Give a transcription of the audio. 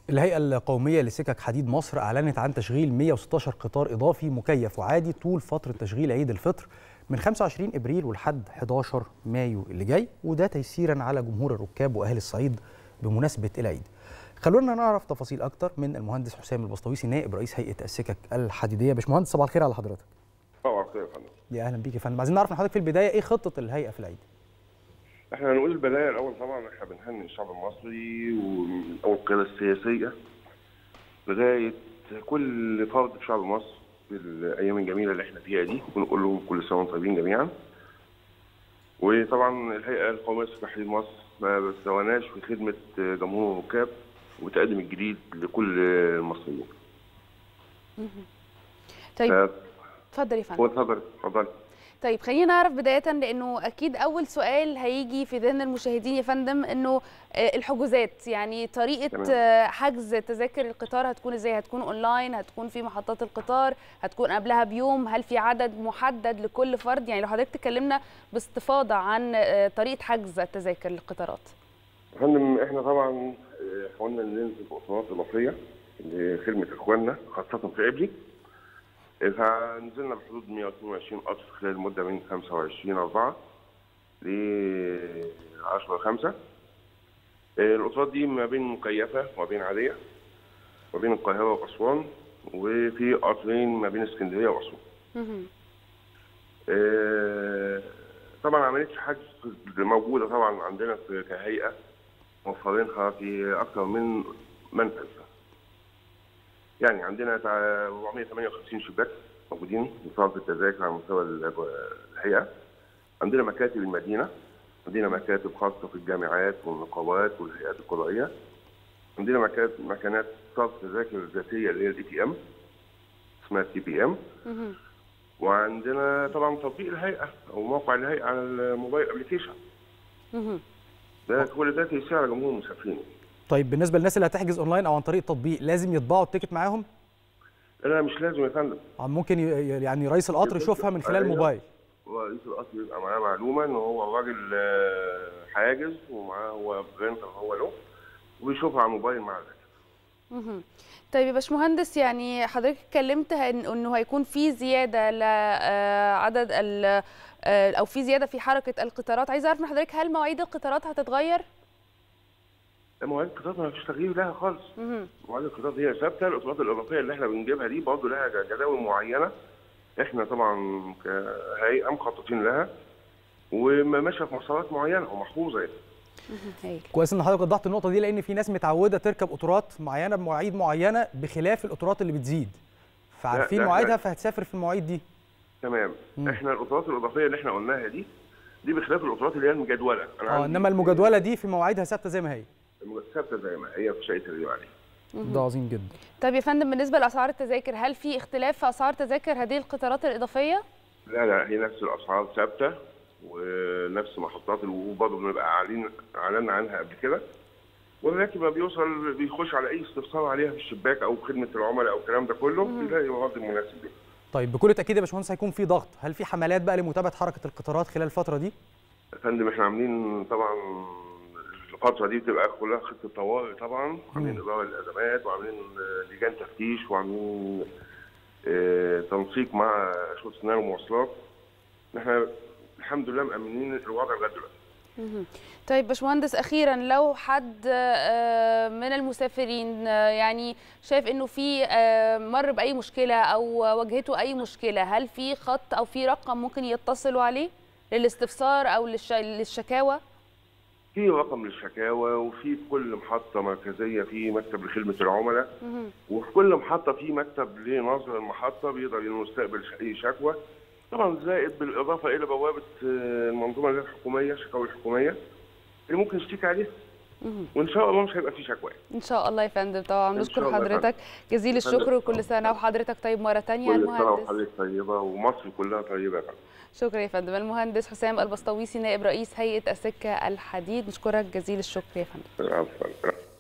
الهيئة القومية لسكك حديد مصر أعلنت عن تشغيل 116 قطار إضافي مكيف وعادي طول فترة تشغيل عيد الفطر من 25 إبريل ولحد 11 مايو اللي جاي وده تيسيرا على جمهور الركاب وأهل الصعيد بمناسبة العيد. خلونا نعرف تفاصيل أكتر من المهندس حسام البسطويسي نائب رئيس هيئة السكك الحديدية. باشمهندس صباح الخير على حضرتك. صباح الخير يا فندم. يا أهلا بيك يا فندم. عايزين نعرف من حضرتك في البداية إيه خطة الهيئة في العيد؟ احنا هنقول البدايه الاول طبعا احنا بنهني الشعب المصري او القياده السياسيه لغايه كل فرد في شعب مصر في الايام الجميله اللي احنا فيها دي ونقول لهم كل سنه وانتم طيبين جميعا وطبعا الهيئه القوميه لتحرير مصر ما بتستواناش في خدمه جمهور الركاب وتقدم الجديد لكل المصريين. طيب اتفضل يا فندم. اتفضل اتفضل. طيب خلينا نعرف بداية لأنه أكيد أول سؤال هيجي في ذهن المشاهدين يا فندم إنه الحجوزات يعني طريقة تمام. حجز تذاكر القطار هتكون إزاي؟ هتكون أونلاين؟ هتكون في محطات القطار؟ هتكون قبلها بيوم؟ هل في عدد محدد لكل فرد؟ يعني لو حضرتك تكلمنا باستفاضة عن طريقة حجز التذاكر للقطارات. يا فندم إحنا طبعا حاولنا ننزل بقطارات إضافية لخدمة إخواننا خاصة في إبلي. فنزلنا بحدود 122 قطر خلال المدة من 25 4 ل 10 5 القطارات دي ما بين مكيفة وما بين عادية ما بين القاهرة وأسوان وفي قطرين ما بين اسكندرية وأسوان. طبعا عملية الحجز موجودة طبعا عندنا في كهيئة موفرينها في أكثر من منفذ. يعني عندنا 458 شباك موجودين لصرف التذاكر على مستوى الهيئه عندنا مكاتب المدينه عندنا مكاتب خاصه في الجامعات والنقابات والهيئات القضائيه عندنا مكاتب مكانات صرف تذاكر ذاتيه اللي هي الاي تي ام اسمها تي بي ام وعندنا طبعا تطبيق الهيئه او موقع الهيئه على الموبايل ابلكيشن ده كل ده تيسير على جمهور المسافرين طيب بالنسبه للناس اللي هتحجز اونلاين او عن طريق التطبيق لازم يطبعوا التيكت معاهم؟ لا مش لازم يا فندم ممكن يعني رئيس القطر يشوفها من خلال الموبايل رئيس القطر يبقى معاه معلومه ان هو الراجل حاجز ومعاه هو برينتر هو له ويشوفها على الموبايل مع الراجل طيب يا باشمهندس يعني حضرتك اتكلمت انه هيكون في زياده لعدد او في زياده في حركه القطارات عايزه اعرف من حضرتك هل مواعيد القطارات هتتغير؟ مواعيد القطارات ما فيش تغيير لها خالص مواعيد القطارات هي ثابته القطارات الاضافيه اللي احنا بنجيبها دي برضه لها جداول معينه احنا طبعا كهيئه مخططين لها وماشيه في مسارات معينه ومحفوظه يعني كويس ان حضرتك وضحت النقطه دي لان في ناس متعوده تركب قطارات معينه بمواعيد معينه بخلاف القطارات اللي بتزيد فعارفين مواعيدها فهتسافر في المواعيد دي تمام مم. احنا القطارات الاضافيه اللي احنا قلناها دي دي بخلاف القطارات اللي هي المجدوله اه انما المجدوله دي في مواعيدها ثابته زي ما هي ثابته زي ما هي في شيء تغيير عليه ده عظيم جدا طيب يا فندم بالنسبه لاسعار التذاكر هل في اختلاف في اسعار تذاكر هذه القطارات الاضافيه؟ لا لا هي نفس الاسعار ثابته ونفس محطات وبرضه بنبقى اعلن اعلنا عنها قبل كده والراكب ما بيوصل بيخش على اي استفسار عليها في الشباك او خدمه العملاء او الكلام ده كله بيلاقي الرد المناسب ليه. طيب بكل تاكيد يا باشمهندس هيكون في ضغط، هل في حملات بقى لمتابعه حركه القطارات خلال الفتره دي؟ يا فندم احنا عاملين طبعا الفتره دي بتبقى كلها خطه طوارئ طبعا عاملين اداره للازمات وعاملين لجان تفتيش وعاملين اه تنسيق مع شرطه النقل والمواصلات احنا الحمد لله مأمنين الوضع لغايه دلوقتي. طيب باشمهندس اخيرا لو حد من المسافرين يعني شايف انه في مر باي مشكله او واجهته اي مشكله هل في خط او في رقم ممكن يتصلوا عليه للاستفسار او للشكاوى؟ في رقم للشكاوى وفي في كل محطه مركزيه في مكتب لخدمه العملاء وفي كل محطه في مكتب لناظر المحطه بيقدر يستقبل اي شكوى طبعا زائد بالاضافه الى بوابه المنظومه الغير الحكوميه الشكاوى الحكوميه اللي ممكن يشتكي عليها وان شاء الله مش هيبقى في شكوى ان شاء الله يا فندم طبعا نشكر حضرتك جزيل الشكر وكل سنه وحضرتك طيب مره ثانيه المهندس كل سنه وحضرتك طيبه ومصر كلها طيبه يا فندم شكرا يا فندم المهندس حسام البسطويسي نائب رئيس هيئه السكه الحديد نشكرك جزيل الشكر يا فندم عفوا